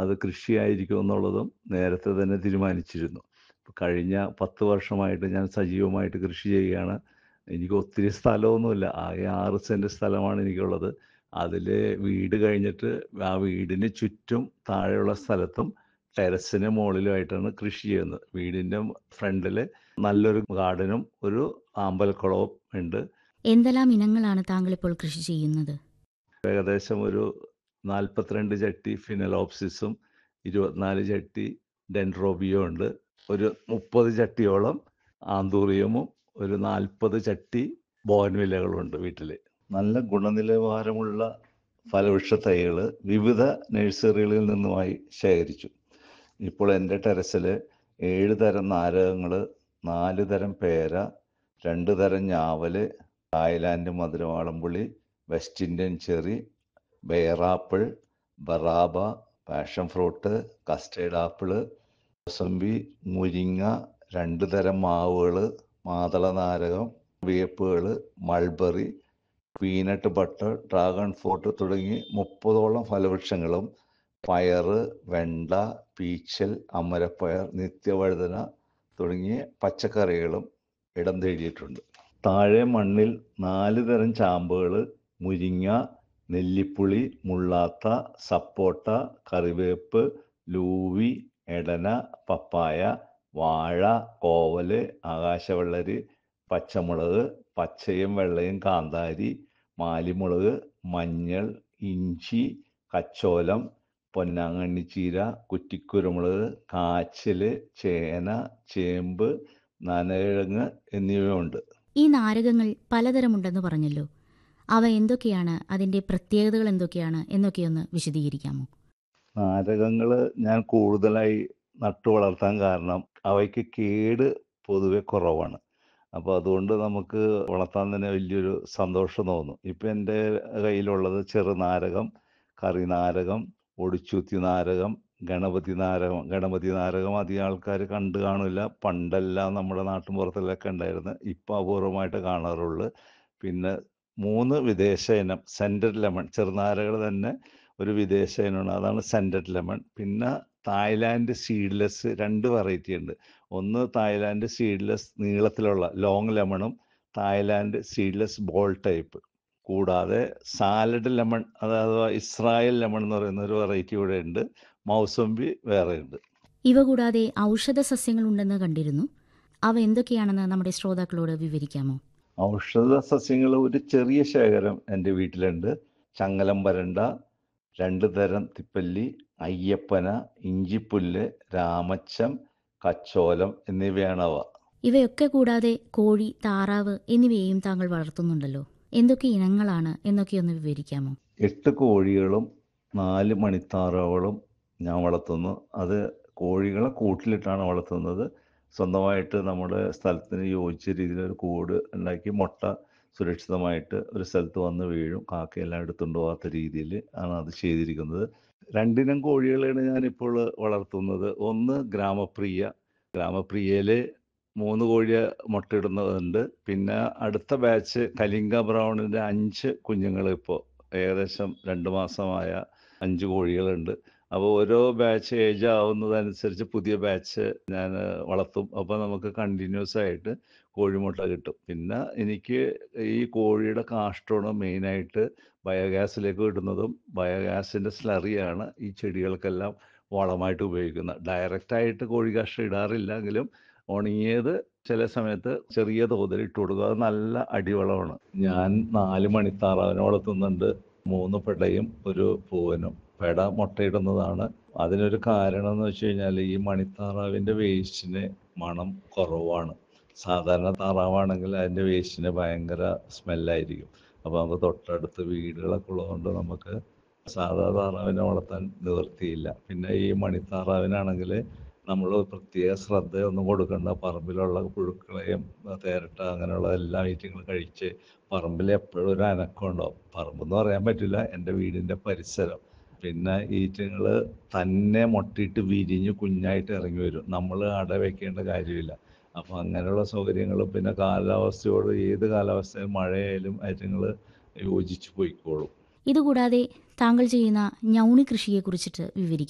അത് കൃഷിയായിരിക്കും എന്നുള്ളതും നേരത്തെ തന്നെ തീരുമാനിച്ചിരുന്നു കഴിഞ്ഞ പത്ത് വർഷമായിട്ട് ഞാൻ സജീവമായിട്ട് കൃഷി ചെയ്യുകയാണ് എനിക്ക് ഒത്തിരി സ്ഥലമൊന്നുമില്ല ആകെ ആറ് സെൻറ്റ് സ്ഥലമാണ് എനിക്കുള്ളത് അതിൽ വീട് കഴിഞ്ഞിട്ട് ആ വീടിന് ചുറ്റും താഴെയുള്ള സ്ഥലത്തും ടെറസിന് മുകളിലുമായിട്ടാണ് കൃഷി ചെയ്യുന്നത് വീടിൻ്റെ ഫ്രണ്ടിൽ നല്ലൊരു ഗാർഡനും ഒരു ആമ്പൽക്കുളവും ഉണ്ട് എന്തെല്ലാം ഇനങ്ങളാണ് താങ്കൾ ഇപ്പോൾ കൃഷി ചെയ്യുന്നത് ഏകദേശം ഒരു നാൽപ്പത്തിരണ്ട് ചട്ടി ഫിനലോപ്സിസും ഇരുപത്തിനാല് ചട്ടി ഡെൻഡ്രോബിയോ ഉണ്ട് ഒരു മുപ്പത് ചട്ടിയോളം ആന്തൂറിയമും ഒരു നാൽപ്പത് ചട്ടി ബോൻവില്ലകളുണ്ട് വീട്ടിൽ നല്ല ഗുണനിലവാരമുള്ള ഫലവൃക്ഷ തൈകൾ വിവിധ നഴ്സറികളിൽ നിന്നുമായി ശേഖരിച്ചു ഇപ്പോൾ എൻ്റെ ടെറസിൽ ഏഴ് തരം നാരകങ്ങൾ നാല് തരം പേര രണ്ട് തരം ഞാവൽ തായ്ലാൻഡ് മധുരവാളംപുളി വെസ്റ്റ് ഇന്ത്യൻ ചെറി ബെയറാപ്പിൾ ബറാബ passion fruit custard apple mosambi മുരിങ്ങ രണ്ട് തരം മാവുകൾ മാതള നാരകം വേപ്പുകൾ mulberry peanut butter dragon fruit തുടങ്ങി മുപ്പതോളം ഫലവൃക്ഷങ്ങളും പയറ് വെണ്ട പീച്ചൽ അമരപ്പയർ നിത്യവഴുതന തുടങ്ങിയ പച്ചക്കറികളും ഇടം തേടിയിട്ടുണ്ട് താഴെ മണ്ണിൽ നാല് തരം ചാമ്പുകൾ മുരിങ്ങ നെല്ലിപ്പുളി മുള്ളാത്ത സപ്പോട്ട കറിവേപ്പ് ലൂവി എടന പപ്പായ വാഴ കോവല് ആകാശവെള്ളരി പച്ചമുളക് പച്ചയും വെള്ളയും കാന്താരി മാലിമുളക് മഞ്ഞൾ ഇഞ്ചി കച്ചോലം പൊന്നാങ്കണ്ണിച്ചീര കുറ്റിക്കുരുമുളക് കാച്ചിൽ ചേന ചേമ്പ് നനകിഴങ്ങ് എന്നിവയുണ്ട് ഈ നാരകങ്ങൾ പലതരമുണ്ടെന്ന് പറഞ്ഞല്ലോ അവ എന്തൊക്കെയാണ് അതിന്റെ പ്രത്യേകതകൾ എന്തൊക്കെയാണ് എന്നൊക്കെയൊന്ന് വിശദീകരിക്കാമോ നാരകങ്ങൾ ഞാൻ കൂടുതലായി നട്ടു വളർത്താൻ കാരണം അവയ്ക്ക് കേട് പൊതുവെ കുറവാണ് അപ്പോൾ അതുകൊണ്ട് നമുക്ക് വളർത്താൻ തന്നെ വലിയൊരു സന്തോഷം തോന്നും ഇപ്പം എൻ്റെ കയ്യിലുള്ളത് ചെറുനാരകം കറി നാരകം ഒടിച്ചൂത്തി നാരകം ഗണപതി നാരകം ഗണപതി നാരകം അധികം ആൾക്കാർ കണ്ടു കാണില്ല പണ്ടെല്ലാം നമ്മുടെ നാട്ടുമ്പുറത്തിലൊക്കെ ഉണ്ടായിരുന്നു ഇപ്പം അപൂർവമായിട്ട് കാണാറുള്ളൂ പിന്നെ മൂന്ന് വിദേശ ഇനം സെൻറ്റഡ് ലെമൺ ചെറുനാരകൾ തന്നെ ഒരു വിദേശ ഇനമാണ് അതാണ് സെൻറ്റഡ് ലെമൺ പിന്നെ തായ്ലാൻഡ് സീഡ്ലെസ് രണ്ട് വെറൈറ്റി ഉണ്ട് ഒന്ന് തായ്ലാൻഡ് സീഡ്ലെസ് നീളത്തിലുള്ള ലോങ് ലെമണും തായ്ലാൻഡ് സീഡ്ലെസ് ബോൾ ടൈപ്പ് കൂടാതെ സാലഡ് ലെമൺ അതായത് ഇസ്രായേൽ ലെമൺ എന്ന് പറയുന്ന ഒരു വെറൈറ്റി കൂടെ ഉണ്ട് മൗസംബി വേറെ ഉണ്ട് ഇവ കൂടാതെ ഔഷധ സസ്യങ്ങൾ ഉണ്ടെന്ന് കണ്ടിരുന്നു അവ എന്തൊക്കെയാണെന്ന് നമ്മുടെ ശ്രോതാക്കളോട് വിവരിക്കാമോ ഔഷധ സസ്യങ്ങൾ ഒരു ചെറിയ ശേഖരം എൻ്റെ വീട്ടിലുണ്ട് ചങ്ങലം വരണ്ട രണ്ട് തരം തിപ്പല്ലി അയ്യപ്പന ഇഞ്ചിപ്പുല്ല് രാമച്ചം കച്ചോലം എന്നിവയാണ് അവ ഇവയൊക്കെ കൂടാതെ കോഴി താറാവ് എന്നിവയെയും താങ്കൾ വളർത്തുന്നുണ്ടല്ലോ എന്തൊക്കെ ഇനങ്ങളാണ് എന്നൊക്കെയൊന്ന് വിവരിക്കാമോ എട്ട് കോഴികളും നാല് മണിത്താറകളും ഞാൻ വളർത്തുന്നു അത് കോഴികളെ കൂട്ടിലിട്ടാണ് വളർത്തുന്നത് സ്വന്തമായിട്ട് നമ്മുടെ സ്ഥലത്തിന് യോജിച്ച രീതിയിലൊരു കൂട് ഉണ്ടാക്കി മുട്ട സുരക്ഷിതമായിട്ട് ഒരു സ്ഥലത്ത് വന്ന് വീഴും കാക്കയെല്ലാം എടുത്തുകൊണ്ട് പോകാത്ത രീതിയിൽ ആണ് അത് ചെയ്തിരിക്കുന്നത് രണ്ടിനം കോഴികളെയാണ് ഞാനിപ്പോൾ വളർത്തുന്നത് ഒന്ന് ഗ്രാമപ്രിയ ഗ്രാമപ്രിയയിൽ മൂന്ന് കോഴിയെ മുട്ടയിടുന്നതുണ്ട് പിന്നെ അടുത്ത ബാച്ച് കലിംഗ ബ്രൗണിൻ്റെ അഞ്ച് കുഞ്ഞുങ്ങൾ ഇപ്പോൾ ഏകദേശം രണ്ട് മാസമായ അഞ്ച് കോഴികളുണ്ട് അപ്പോൾ ഓരോ ബാച്ച് ഏജ് ആവുന്നതനുസരിച്ച് പുതിയ ബാച്ച് ഞാൻ വളർത്തും അപ്പോൾ നമുക്ക് കണ്ടിന്യൂസ് ആയിട്ട് കോഴിമുട്ട കിട്ടും പിന്നെ എനിക്ക് ഈ കോഴിയുടെ കാഷ്ടമാണ് മെയിനായിട്ട് ബയോഗ്യാസിലേക്ക് ഇടുന്നതും ബയോഗ്യാസിൻ്റെ സ്ലറിയാണ് ഈ ചെടികൾക്കെല്ലാം വളമായിട്ട് ഉപയോഗിക്കുന്നത് ഡയറക്റ്റായിട്ട് കോഴി കാഷ്ടം ഇടാറില്ലെങ്കിലും ഉണങ്ങിയത് ചില സമയത്ത് ചെറിയ തോതിൽ ഇട്ട് കൊടുക്കുക അത് നല്ല അടിവളമാണ് ഞാൻ നാല് മണിത്താറാവിനെ വളർത്തുന്നുണ്ട് മൂന്ന് പെടയും ഒരു പൂവനും പെട മുട്ടയിടുന്നതാണ് അതിനൊരു കാരണം എന്ന് വെച്ച് കഴിഞ്ഞാൽ ഈ മണിത്താറാവിൻ്റെ വേസ്റ്റിന് മണം കുറവാണ് സാധാരണ താറാവാണെങ്കിൽ അതിൻ്റെ വേസ്റ്റിന് ഭയങ്കര സ്മെല്ലായിരിക്കും അപ്പോൾ നമുക്ക് തൊട്ടടുത്ത് വീടുകളൊക്കെ ഉള്ളതുകൊണ്ട് നമുക്ക് സാധാ താറാവിനെ വളർത്താൻ നിവൃത്തിയില്ല പിന്നെ ഈ മണിത്താറാവിനാണെങ്കിൽ നമ്മൾ പ്രത്യേക ശ്രദ്ധയൊന്നും കൊടുക്കേണ്ട പറമ്പിലുള്ള പുഴുക്കളെയും തേരട്ട അങ്ങനെയുള്ള എല്ലാ ഐറ്റങ്ങളും കഴിച്ച് പറമ്പിൽ എപ്പോഴും ഒരു അനക്കം ഉണ്ടാവും പറമ്പെന്ന് പറയാൻ പറ്റില്ല എൻ്റെ വീടിൻ്റെ പരിസരം പിന്നെ ഈറ്റങ്ങൾ തന്നെ മുട്ടയിട്ട് വിരിഞ്ഞ് കുഞ്ഞായിട്ട് ഇറങ്ങി വരും നമ്മൾ അട വയ്ക്കേണ്ട കാര്യമില്ല അപ്പോൾ അങ്ങനെയുള്ള സൗകര്യങ്ങളും പിന്നെ കാലാവസ്ഥയോട് ഏത് കാലാവസ്ഥയും മഴയായാലും ഐറ്റങ്ങൾ യോജിച്ച് പോയിക്കോളും ഇതുകൂടാതെ താങ്കൾ ചെയ്യുന്ന ഞൗണി കൃഷിയെക്കുറിച്ചിട്ട് വിവരിക്കും